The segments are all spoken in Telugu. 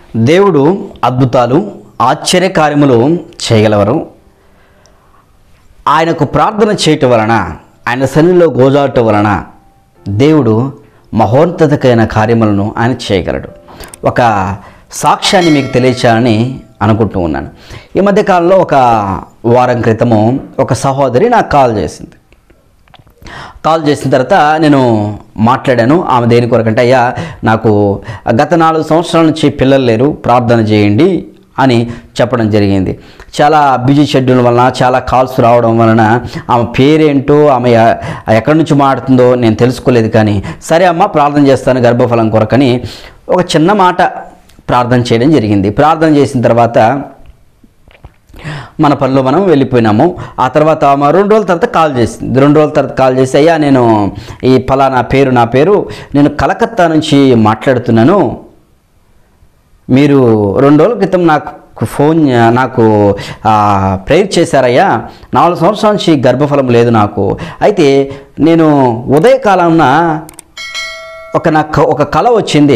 దేవుడు అద్భుతాలు ఆశ్చర్య కార్యములు చేయగలవరు ఆయనకు ప్రార్థన చేయటం వలన ఆయన సన్నిధిలో గోజాడటం వలన దేవుడు మహోన్నతకైన కార్యములను ఆయన చేయగలడు ఒక సాక్ష్యాన్ని మీకు తెలియచేయాలని అనుకుంటూ ఉన్నాను ఈ మధ్య కాలంలో ఒక వారం క్రితము ఒక సహోదరి నాకు కాల్ చేసింది కాల్ చేసిన తర్వాత నేను మాట్లాడాను ఆమె దేని కొరకంటే అయ్యా నాకు గత నాలుగు సంవత్సరాల నుంచి పిల్లలు లేరు ప్రార్థన చేయండి అని చెప్పడం జరిగింది చాలా బిజీ షెడ్యూల్ వలన చాలా కాల్స్ రావడం వలన ఆమె పేరేంటో ఆమె ఎ- ఎక్కడి నుంచి మాడుతుందో నేను తెలుసుకోలేదు కానీ సరే అమ్మ ప్రార్థన చేస్తాను గర్భఫలం కొరకని ఒక చిన్న మాట ప్రార్థన చేయడం జరిగింది ప్రార్థన చేసిన తర్వాత మన పనిలో మనం వెళ్ళిపోయినాము ఆ తర్వాత ఆమె రెండు రోజుల తర్వాత కాల్ చేసింది రెండు రోజుల తర్వాత కాల్ చేసి అయ్యా నేను ఈ ఫలానా పేరు నా పేరు నేను కలకత్తా నుంచి మాట్లాడుతున్నాను మీరు రెండు రోజుల క్రితం నాకు ఫోన్ నాకు ప్రేయర్ చేశారయ్యా నాలుగు సంవత్సరాల నుంచి గర్భఫలం లేదు నాకు అయితే నేను ఉదయకాలంన ఒక నా క- ఒక కళ వచ్చింది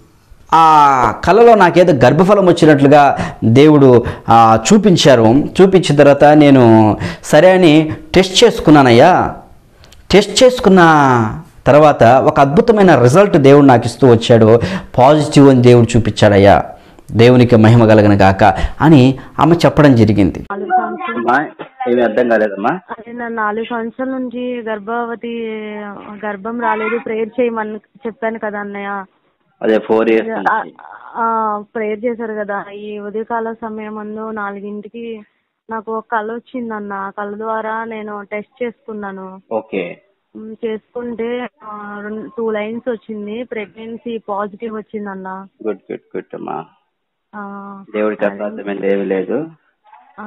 ఆ కళలో నాకేదో గర్భఫలం వచ్చినట్లుగా దేవుడు ఆ, చూపించారు చూపించిన తర్వాత నేను సరే అని టెస్ట్ చేసుకున్నానయ్యా టెస్ట్ చేసుకున్న తర్వాత ఒక అద్భుతమైన రిజల్ట్ దేవుడు నాకు ఇస్తూ వచ్చాడు పాజిటివ్ అని దేవుడు చూపించాడయ్యా దేవునికి మహిమ కలగను గాక అని ఆమె చెప్పడం జరిగింది నాలుగు సంవత్సరాలు అమ్మా ఏమి అర్థం కాలేదమ్మా అదే నా నాలుగు సంవత్సరాల నుంచి గర్భవతి గర్భం రాలేదు ప్రేయర్ చేయమని చెప్పాను కదా అన్నయ్య అదే ఫోర్ ఇయర్స్ నుంచి ప్రేయర్ చేశారు కదా ఈ ఉదయకాల సమయం ముందు నాలుగింటికి నాకు ఒక కళ వచ్చిందన్న ఆ కళ ద్వారా నేను టెస్ట్ చేసుకున్నాను ఓకే ఉమ్, చేసుకుంటే టూ లైన్స్ వచ్చింది ప్రెగ్నెన్సీ పాజిటివ్ వచ్చిందన్న గుడ్ గుడ్ గుడ్ అమ్మా ఆ, దేవుడికి అసాధ్యమైనది ఏమీ లేదు ఆ,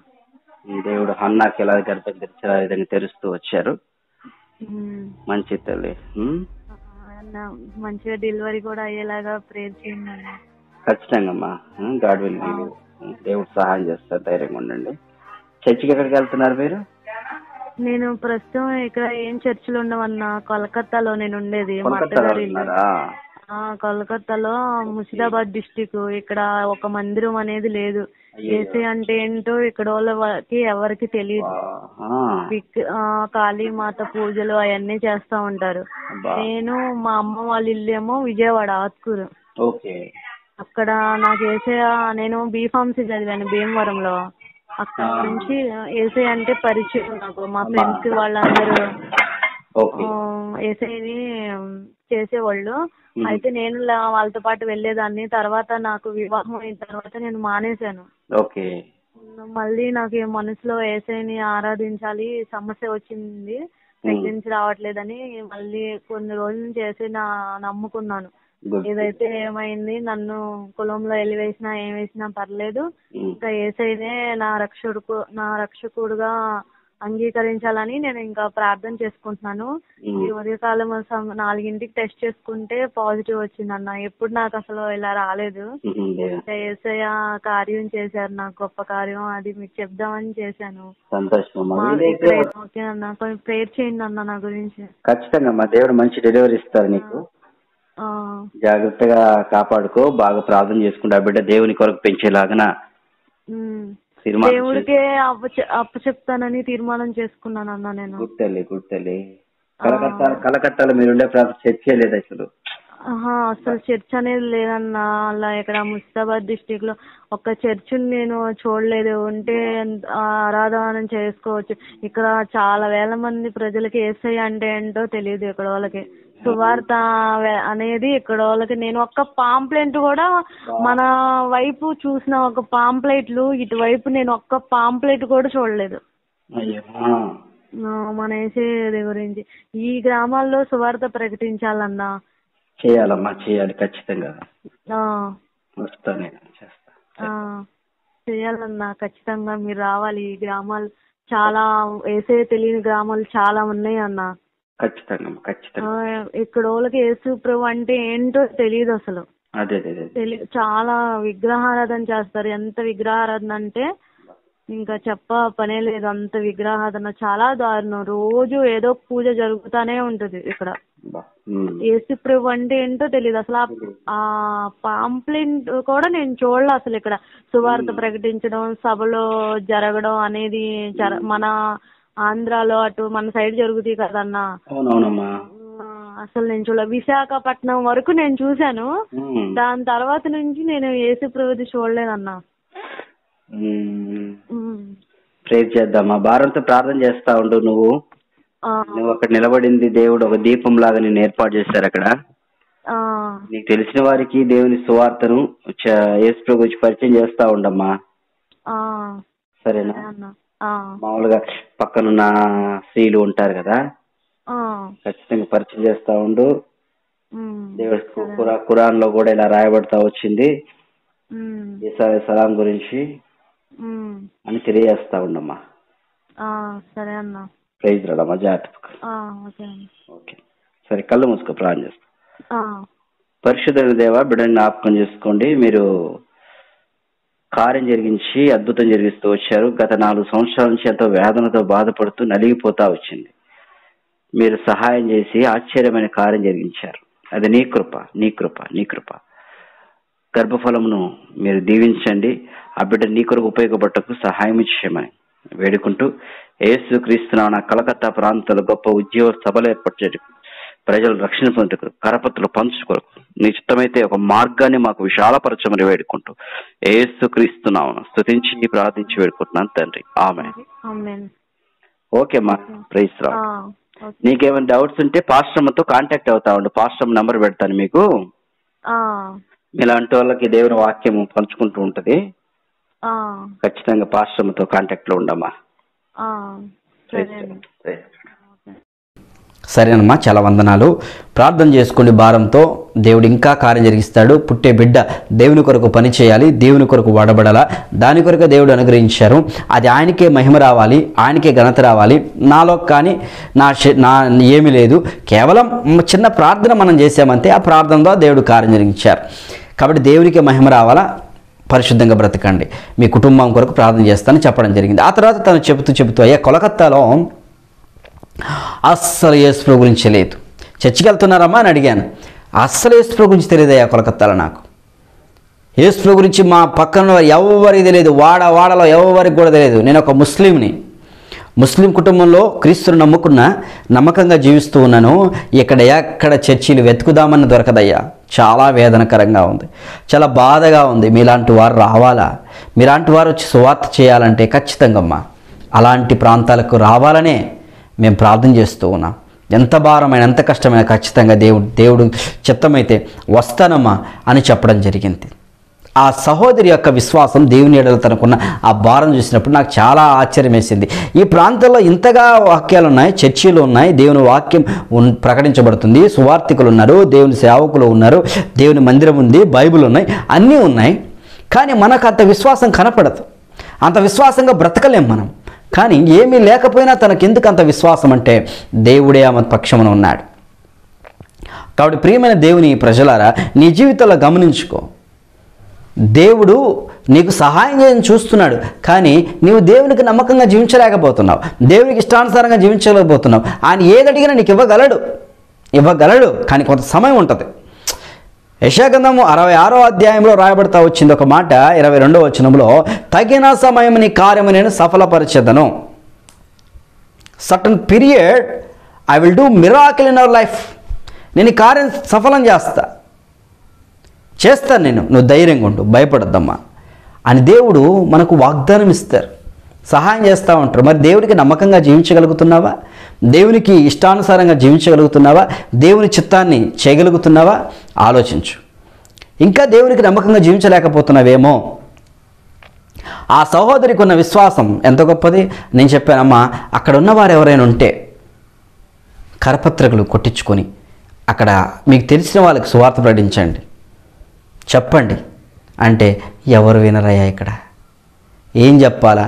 దేవుడు హన్నాకి ఎలా గర్భం తెరిచారు ఆ విధంగా తెరుస్తూ వచ్చారు ఉమ్. మంచి తల్లి ఉమ్? అన్న మంచిగా డెలివరీ కూడా అయ్యేలాగా ప్రేర్ చేయండి అన్న ఖచ్చితంగా అమ్మా గాడ్ విల్ గివ్ దేవుడు సహాయం చేస్తారు ధైర్యంగా ఉండండి చర్చికి ఎక్కడికి వెళ్తున్నారు మీరు నేను ప్రస్తుతం ఇక్కడ ఏం చర్చిలో ఉండమన్నా కోల్కతాలో నేను ఉండేది మా కోల్కతాలో అత్తగారి ఇల్లు ఉంటున్నారా ఆ, కోల్కతాలో ముషిదాబాద్ డిస్టిక్ ఇక్కడ ఒక మందిరం అనేది లేదు అయ్యయ్యో. ఏసీ అంటే ఏంటో ఇక్కడ వాళ్ళకి ఎవరికి తెలియదు ఆ, విక్- ఆ, కాళీమాత పూజలు అవన్నీ చేస్తా ఉంటారు అబ్బా. నేను మా అమ్మ వాళ్ళ ఇల్లు ఏమో విజయవాడ ఆత్కూరు ఓకే అక్కడ నాకు ఏసయ నేను బీఫార్మసీ చదివాను భీమవరంలో అక్కడ ఆ. నుంచి ఏసఐ అంటే పరిచయం నాకు మా ఫ్రెండ్స్ వాళ్ళందరూ ఓకే ఏసఐని చేసేవాళ్ళు మ్మ్. అయితే నేను లా- వాళ్ళతో పాటు వెళ్ళేదాన్ని తర్వాత నాకు వివాహం అయిన తర్వాత నేను మానేశాను ఓకే మళ్ళీ నాకు ఈ మనసులో ఏసైని ఆరాధించాలి సమస్య వచ్చింది ప్రెగ్నెన్సీ రావట్లేదని మళ్ళీ కొన్ని రోజుల నుంచి ఏసై నా నమ్ముకున్నాను గుడ్ ఏదైతే ఏమైంది నన్ను కులంలో ఎల్లి వేసినా ఏం వేసినా పర్లేదు ఇంకా ఏసైనే నా రక్షకుడు నా రక్షకుడుగా అంగీకరించాలని నేను ఇంకా ప్రార్థన చేసుకుంటున్నాను ఈ ఉదయకాలం సమ- నాలుగింటికి టెస్ట్ చేసుకుంటే పాజిటివ్ వచ్చిందన్న ఎప్పుడు నాకు అసలు ఇలా రాలేదు ఇంకా ఏసయ్య కార్యం చేశారు నాకు గొప్ప కార్యం అది మీకు చెప్దామని చేశాను సంతోషం అమ్మా మా వీలైతే ఇక్కడ ఓకే అన్న కొంచెం ప్రేయర్ చేయండి అన్న నా గురించి ఖచ్చితంగా మా దేవుడు మంచి డెలివరీ ఇస్తారు నీకు ఆ, జాగ్రత్తగా కాపాడుకో బాగా ప్రార్థన చేసుకుంటా బిడ్డ దేవుని కొరకు పెంచేలాగన ఉమ్. తీర్మానం దేవుడికే అప్ప అప్ప చెప్తానని తీర్మానం చేసుకున్నాను అన్న నేను గుడ్ తల్లి గుడ్ తల్లి కలకత్తా కలకత్తాలో మీరు ఉండే ప్రాంతం చర్చే లేదు అసలు ఆహా అసలు చర్చ్ అనేది లేదన్న అలా ఇక్కడ ముస్తాబాద్ డిస్టిక్ లో ఒక్క చర్చ్ నేను చూడలేదు ఉంటే ఆ, ఆరాధన చేసుకోవచ్చు ఇక్కడ చాలా వేల మంది ప్రజలకి ఏసై అంటే ఏంటో తెలియదు ఇక్కడ వాళ్ళకి సువార్త వే- అనేది ఇక్కడ వాళ్ళకి నేను ఒక్క పాంప్లెంట్ కూడా మన వైపు చూసిన ఒక పాంప్లెట్లు ఇటువైపు నేను ఒక్క పాంప్లెట్ కూడా చూడలేదు అయ్యో ఆ, మన ఏసే గురించి ఈ గ్రామాల్లో సువార్త ప్రకటించాలన్నా చేయాలమ్మా చేయాలి ఖచ్చితంగా ఆ, వస్తా నేను చేస్తా ఆ, చేయాలన్నా ఖచ్చితంగా మీరు రావాలి ఈ గ్రామాలు చాలా ఏసే తెలియని గ్రామాలు చాలా ఉన్నాయి అన్న ఖచ్చితంగా అమ్మా, ఆ, ఖచ్చితంగా ఇక్కడ వాళ్ళకి యేసు ప్రభు అంటే ఏంటో తెలియదు అసలు అదే అదే అదే తెలి చాలా విగ్రహారాధన చేస్తారు ఎంత విగ్రహారాధన అంటే ఇంకా చెప్ప పనే లేదు అంత విగ్రహారాధన చాలా దారుణం రోజు ఏదో ఒక పూజ జరుగుతానే ఉంటది ఇక్కడ బా. ఉమ్. యేసు ప్రభు అంటే ఏంటో తెలియదు అసలు ఆ- ఆ పాంప్లెంట్ కూడా నేను చూడలే అసలు ఇక్కడ సువార్త ప్రకటించడం సభలో జరగడం అనేది జర మన ఆంధ్రాలో అటు మన సైడ్ జరుగుతాయి కదన్నా అవునవునమ్మా ఆ, అసలు నేను చూడ విశాఖపట్నం వరకు నేను చూశాను ఉమ్. దాని తర్వాత నుంచి నేను యేసు ప్రభుది చూడలేదన్నా ఉమ్. ఉమ్. ప్రేర్ చేద్దామా భారంతో ప్రార్థన చేస్తా ఉండు నువ్వు ఆ, నువ్వు అక్కడ నిలబడింది దేవుడు ఒక దీపం లాగా నేను ఏర్పాటు చేశారు అక్కడ ఆ, నీకు తెలిసిన వారికి దేవుని సువార్తను చ- యేసు ప్రభు గురించి పరిచయం చేస్తా ఉండమ్మా ఆ, సరేనా సరే అన్నా ఆ, మామూలుగా పక్కనున్న స్త్రీలు ఉంటారు కదా ఆ, ఖచ్చితంగా పరిచయం చేస్తా ఉండు ఉమ్, దేవుడు ఖురా ఖురాన్ లో కూడా ఇలా రాయబడతా వచ్చింది ఉమ్, ఈసా సలాం గురించి ఉమ్, అని తెలియజేస్తా ఉండమ్మా ఆ, సరే అన్నా ప్రైజ్ రాడమ్మా జాగ్రత్త ఆ, ఓకే అన్న ఓకే సరే కళ్ళు మూసుకో ప్రార్థన చేస్తా ఆ, పరిశుద్ధ దేవ బిడ్డని జ్ఞాపకం చేసుకోండి మీరు కార్యం జరిగించి అద్భుతం జరిగిస్తూ వచ్చారు గత నాలుగు సంవత్సరాల నుంచి ఎంతో వేదనతో బాధపడుతూ నలిగిపోతా వచ్చింది మీరు సహాయం చేసి ఆశ్చర్యమైన కార్యం జరిగించారు అది నీ కృప నీ కృప నీ కృప గర్భఫలమును మీరు దీవించండి ఆ బిడ్డ నీ కొరకు ఉపయోగపడటకు సహాయం చేయమని వేడుకుంటూ యేసు క్రీస్తున్న కలకత్తా ప్రాంతాల్లో గొప్ప ఉద్యోగ సభలు ఏర్పరచు ప్రజలు రక్షణ పొందుటకు కరపత్రులు పంచుకొరకు నీ చిత్తమైతే ఒక మార్గాన్ని మాకు విశాలపరచమని వేడుకుంటూ యేసు క్రీస్తున్నాను స్తుతించి ప్రార్థించి వేడుకుంటున్నాను తండ్రి ఆమె ఆమేన్ ఓకే మా ప్రైస్ రా ఆ, ఓకే నీకేమైనా డౌట్స్ ఉంటే పాస్టమ్తో కాంటాక్ట్ అవుతా ఉండు పాస్టమ్ నంబర్ పెడతాను మీకు ఆ, మీలాంటి వాళ్ళకి దేవుని వాక్యం పంచుకుంటూ ఉంటది ఆ, ఖచ్చితంగా పాస్టమ్తో కాంటాక్ట్ లో ఉండమ్మా ఆ, సరే అన్న ప్రైజ్ సరేనమ్మా చాలా వందనాలు ప్రార్థన చేసుకోండి భారంతో దేవుడు ఇంకా కార్యం జరిగిస్తాడు పుట్టే బిడ్డ దేవుని కొరకు పని చేయాలి దేవుని కొరకు వాడబడాలా దాని కొరకు దేవుడు అనుగ్రహించారు అది ఆయనకే మహిమ రావాలి ఆయనకే ఘనత రావాలి నాలో కానీ నా శ- నా ఏమీ లేదు కేవలం చిన్న ప్రార్థన మనం చేసామంతే ఆ ప్రార్థనలో దేవుడు కార్యం జరిగించారు కాబట్టి దేవునికి మహిమ రావాలా పరిశుద్ధంగా బ్రతకండి మీ కుటుంబం కొరకు ప్రార్థన చేస్తానని చెప్పడం జరిగింది ఆ తర్వాత తను చెబుతూ చెబుతూ అయ్యా కొలకత్తాలో అస్సలు యేసుప్రభు గురించి తెలియదు చర్చికి వెళ్తున్నారమ్మా అని అడిగాను అస్సలు యేసుప్రభు గురించి తెలియదయ్యా కొలకత్తాలో నాకు యేసుప్రభు గురించి మా పక్కన ఎవరికి తెలియదు వాడ వాడలో ఎవరికి కూడా తెలియదు నేను ఒక ముస్లింని ముస్లిం కుటుంబంలో క్రీస్తుని నమ్ముకున్న నమ్మకంగా జీవిస్తూ ఉన్నాను ఇక్కడ ఎక్కడ చర్చిలు వెతుకుదామని దొరకదయ్యా చాలా వేదనకరంగా ఉంది చాలా బాధగా ఉంది మీలాంటి వారు రావాలా మీలాంటి వారు వచ్చి సువార్త చేయాలంటే ఖచ్చితంగా అమ్మా అలాంటి ప్రాంతాలకు రావాలనే మేము ప్రార్థన చేస్తూ ఉన్నాం ఎంత భారమైన ఎంత కష్టమైన ఖచ్చితంగా దేవుడు దేవుడు చిత్తమైతే వస్తానమ్మా అని చెప్పడం జరిగింది ఆ సహోదరి యొక్క విశ్వాసం దేవుని ఎడల తనకున్న ఆ భారం చూసినప్పుడు నాకు చాలా ఆశ్చర్యం వేసింది ఈ ప్రాంతంలో ఇంతగా వాక్యాలు ఉన్నాయి చర్చీలు ఉన్నాయి దేవుని వాక్యం ఉన్- ప్రకటించబడుతుంది సువార్థికులు ఉన్నారు దేవుని సేవకులు ఉన్నారు దేవుని మందిరం ఉంది బైబిల్ ఉన్నాయి అన్నీ ఉన్నాయి కానీ మనకు అంత విశ్వాసం కనపడదు అంత విశ్వాసంగా బ్రతకలేం మనం కానీ ఏమీ లేకపోయినా తనకెందుకు అంత విశ్వాసం అంటే దేవుడే ఆమె పక్షమున ఉన్నాడు కాబట్టి ప్రియమైన దేవుని ప్రజలారా నీ జీవితంలో గమనించుకో దేవుడు నీకు సహాయం చేయని చూస్తున్నాడు కానీ నీవు దేవునికి నమ్మకంగా జీవించలేకపోతున్నావు దేవునికి ఇష్టానుసారంగా జీవించలేకపోతున్నావు ఆయన ఏది అడిగినా నీకు ఇవ్వగలడు ఇవ్వగలడు కానీ కొంత సమయం ఉంటుంది యశాగంధము అరవై ఆరో అధ్యాయంలో రాయబడతా వచ్చింది ఒక మాట ఇరవై రెండో వచనంలో తగిన సమయం నీ కార్యము నేను సఫలపరచెదను certain period I will do miracle in our life నేను ఈ కార్యం సఫలం చేస్తా చేస్తాను నేను నువ్వు ధైర్యంగా ఉండు భయపడద్దమ్మా అని దేవుడు మనకు వాగ్దానం ఇస్తారు సహాయం చేస్తూ ఉంటారు మరి దేవుడికి నమ్మకంగా జీవించగలుగుతున్నావా దేవునికి ఇష్టానుసారంగా జీవించగలుగుతున్నావా దేవుని చిత్తాన్ని చేయగలుగుతున్నావా ఆలోచించు ఇంకా దేవునికి నమ్మకంగా జీవించలేకపోతున్నావేమో ఆ సహోదరికి ఉన్న విశ్వాసం ఎంత గొప్పది నేను చెప్పానమ్మా అక్కడ ఉన్నవారు ఎవరైనా ఉంటే కరపత్రికలు కొట్టించుకొని అక్కడ మీకు తెలిసిన వాళ్ళకి సువార్త ప్రకటించండి చెప్పండి అంటే ఎవరు వినరయ్యా ఇక్కడ ఏం చెప్పాలా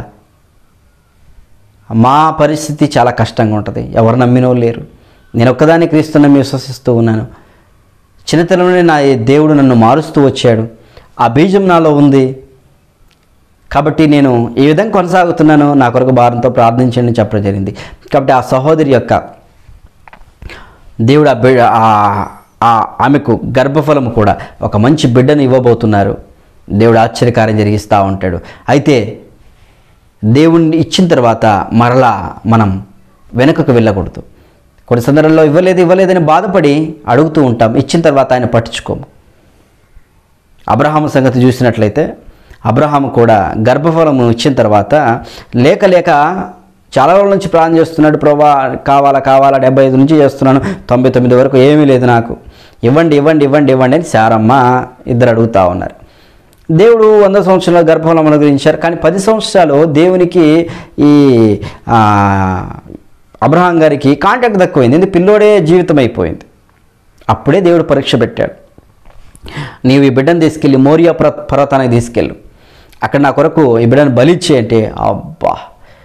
మా పరిస్థితి చాలా కష్టంగా ఉంటుంది ఎవరు నమ్మినో లేరు నేను ఒక్కదాన్ని క్రీస్తు నమ్మి విశ్వసిస్తూ ఉన్నాను చిన్నతనంలోనే నా దేవుడు నన్ను మారుస్తూ వచ్చాడు ఆ బీజం నాలో ఉంది కాబట్టి నేను ఈ విధంగా కొనసాగుతున్నాను నా కొరకు భారంతో ప్రార్థించండి అని చెప్పడం జరిగింది కాబట్టి ఆ సహోదరి యొక్క దేవుడు ఆ బిడ్డ ఆ- ఆ ఆమెకు గర్భఫలము కూడా ఒక మంచి బిడ్డను ఇవ్వబోతున్నారు దేవుడు ఆశ్చర్యకార్యం జరిగిస్తూ ఉంటాడు అయితే దేవుణ్ణి ఇచ్చిన తర్వాత మరలా మనం వెనుకకు వెళ్ళకూడదు కొన్ని సందర్భాల్లో ఇవ్వలేదు ఇవ్వలేదని బాధపడి అడుగుతూ ఉంటాం ఇచ్చిన తర్వాత ఆయన పట్టించుకోము అబ్రహాము సంగతి చూసినట్లయితే అబ్రహాము కూడా గర్భఫలము ఇచ్చిన తర్వాత లేక లేక చాలా రోజుల నుంచి ప్రాణం చేస్తున్నాడు ప్రభా కావాలా కావాలా డెబ్బై ఐదు నుంచి చేస్తున్నాను తొంభై తొమ్మిది వరకు ఏమీ లేదు నాకు ఇవ్వండి ఇవ్వండి ఇవ్వండి ఇవ్వండి అని శారమ్మ ఇద్దరు అడుగుతా ఉన్నారు దేవుడు వంద సంవత్సరాల గర్భఫలం అనుగ్రహించారు కానీ పది సంవత్సరాలు దేవునికి ఈ ఆ, అబ్రహాం గారికి కాంటాక్ట్ తక్కువైంది ఎందుకు పిల్లోడే జీవితం అయిపోయింది అప్పుడే దేవుడు పరీక్ష పెట్టాడు నీవు ఈ బిడ్డను తీసుకెళ్ళి మోరియా పర్వ పర్వతానికి తీసుకెళ్ళు అక్కడ నా కొరకు ఈ బిడ్డను బలిచ్చే అంటే అబ్బా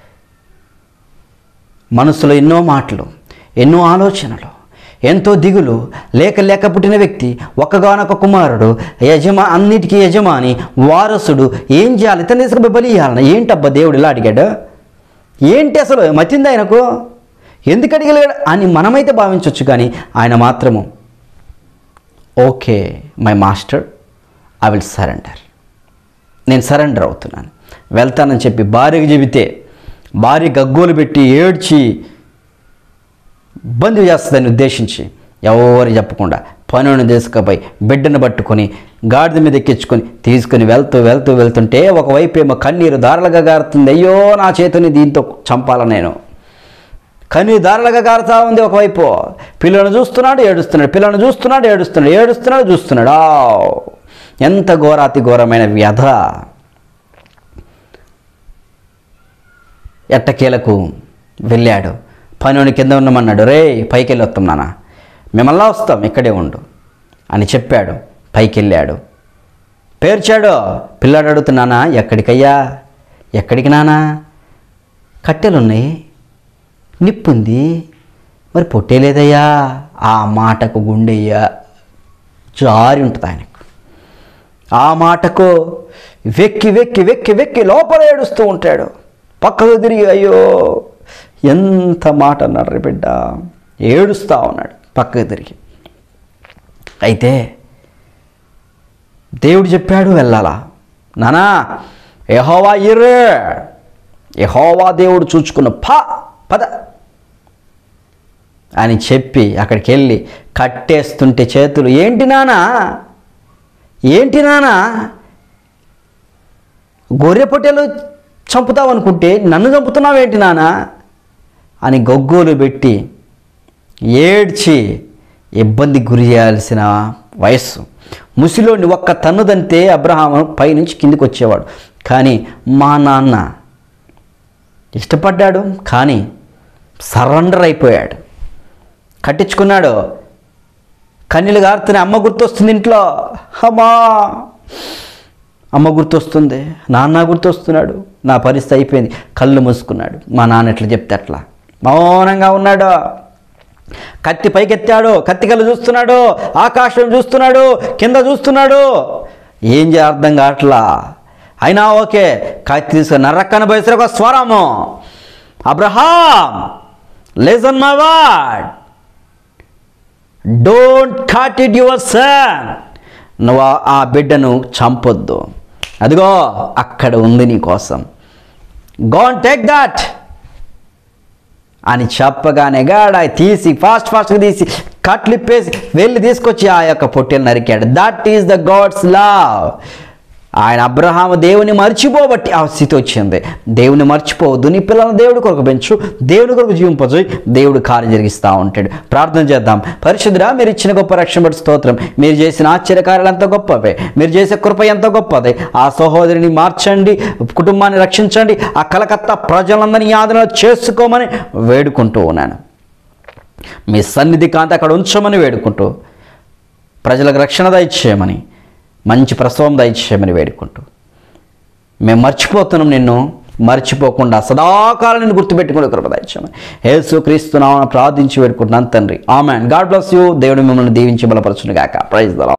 మనసులో ఎన్నో మాటలు ఎన్నో ఆలోచనలు ఎంతో దిగులు లేక లేక పుట్టిన వ్యక్తి ఒక్కగానొక కుమారుడు యజమా అన్నిటికీ యజమాని వారసుడు ఏం చేయాలి ఇతను తీసుకుపోయి బలి ఇవ్వాలన్న ఏంటబ్బా దేవుడు ఇలా అడిగాడు ఏంటి అసలు మతింది ఆయనకు ఎందుకు అడిగలేడు అని మనమైతే భావించవచ్చు కానీ ఆయన మాత్రము okay my master I will surrender నేను సరెండర్ అవుతున్నాను వెళ్తానని చెప్పి భార్యకు చెబితే భార్య గగ్గోలు పెట్టి ఏడ్చి ఇబ్బంది చేస్తుందని ఉద్దేశించి ఎవరు చెప్పకుండా పనులను తీసుకుపోయి బిడ్డను పట్టుకొని గాడిద మీద ఎక్కించుకొని తీసుకొని వెళ్తూ వెళ్తూ వెళ్తుంటే ఒకవైపు ఏమో కన్నీరు దారులుగా గారుతుంది అయ్యో నా చేతిని దీంతో చంపాల నేను కన్నీరు దారులుగా గారుతా ఉంది ఒకవైపు పిల్లలను చూస్తున్నాడు ఏడుస్తున్నాడు పిల్లలను చూస్తున్నాడు ఏడుస్తున్నాడు ఏడుస్తున్నాడు చూస్తున్నాడు ఆ ఎంత ఘోరాతి ఘోరమైన వ్యధ ఎట్టకేలకు వెళ్ళాడు పనుని కింద ఉండమన్నాడు రే పైకి వెళ్ళి వస్తాం నాన్న మేమల్లా వస్తాం ఇక్కడే ఉండు అని చెప్పాడు పైకి వెళ్ళాడు పేర్చాడు పిల్లాడు అడుగుతున్నానా ఎక్కడికయ్యా ఎక్కడికి నానా కట్టెలున్నాయి నిప్పుంది మరి పొట్టే లేదయ్యా ఆ మాటకు గుండెయ్యా జారి ఉంటుంది ఆయనకు ఆ మాటకు వెక్కి వెక్కి వెక్కి వెక్కి లోపల ఏడుస్తూ ఉంటాడు పక్కకు తిరిగి అయ్యో ఎంత మాట అన్నాడు రే బిడ్డ ఏడుస్తూ ఉన్నాడు పక్కకు తిరిగి అయితే దేవుడు చెప్పాడు వెళ్ళాలా నానా యహోవా ఇర్రే యహోవా దేవుడు చూచుకున్న ప పద అని చెప్పి అక్కడికి వెళ్ళి కట్టేస్తుంటే చేతులు ఏంటి నానా ఏంటి నానా గొర్రె పొట్టెలు చంపుతావు అనుకుంటే నన్ను చంపుతున్నావు ఏంటి నానా అని గొగ్గోలు పెట్టి ఏడ్చి ఇబ్బంది గురి చేయాల్సిన వయస్సు ముసిలోని ఒక్క తన్నుదంతే అబ్రహాము పైనుంచి కిందికి వచ్చేవాడు కానీ మా నాన్న ఇష్టపడ్డాడు కానీ సరెండర్ అయిపోయాడు కట్టించుకున్నాడు కన్నీళ్ళు గారుతున్నాయి అమ్మ గుర్తొస్తుంది ఇంట్లో అమ్మా అమ్మ గుర్తొస్తుంది నాన్న గుర్తొస్తున్నాడు నా పరిస్థితి అయిపోయింది కళ్ళు మూసుకున్నాడు మా నాన్న ఎట్లా చెప్తే అట్లా మౌనంగా ఉన్నాడు కత్తి పైకెత్తాడు కత్తి కళ్ళు చూస్తున్నాడు ఆకాశం చూస్తున్నాడు కింద చూస్తున్నాడు ఏం చేయ అర్థం కావట్లా అయినా ఓకే కత్తి తీసుకుని నర్రక్కన బయసరి ఒక స్వరము అబ్రహాం లేజన్ my word don't cut it your son నువ్వు ఆ- ఆ బిడ్డను చంపొద్దు అదిగో అక్కడ ఉంది నీ కోసం గోన్ టేక్ దట్ అని చెప్పగానే గాడ తీసి ఫాస్ట్ ఫాస్ట్గా తీసి కట్లిప్పేసి వెళ్ళి తీసుకొచ్చి ఆ యొక్క పొట్టెలు నరికాడు that is the God's love ఆయన అబ్రహాము దేవుని మర్చిపోబట్టి ఆ స్థితి వచ్చింది దేవుని మర్చిపోవద్దు నీ పిల్లలను దేవుడి కొరకు పెంచు దేవుని కొరకు జీవింపజు దేవుడు కార్యం జరిగిస్తూ ఉంటాడు ప్రార్థన చేద్దాం పరిశుద్ధుడా మీరు ఇచ్చిన గొప్ప రక్షణ బట్టి స్తోత్రం మీరు చేసిన ఆశ్చర్యకార్యాలు ఎంత గొప్పవే మీరు చేసే కృప ఎంత గొప్పది ఆ సహోదరిని మార్చండి కుటుంబాన్ని రక్షించండి ఆ కలకత్తా ప్రజలందరినీ ఆదరణ చేసుకోమని వేడుకుంటూ ఉన్నాను మీ సన్నిధి కాంతి అక్కడ ఉంచమని వేడుకుంటూ ప్రజలకు రక్షణ దయచేయమని మంచి ప్రసవం దయచేయమని వేడుకుంటూ మేము మర్చిపోతున్నాం నిన్ను మర్చిపోకుండా సదాకాలం నిన్ను గుర్తుపెట్టుకుని కృప దయచేయమని యేసు క్రీస్తు నామమున ప్రార్థించి వేడుకుంటున్నాను తండ్రి ఆమెన్ గాడ్ బ్లస్ యూ దేవుడు మిమ్మల్ని దీవించి బలపరచును గాక ప్రైజ్ ద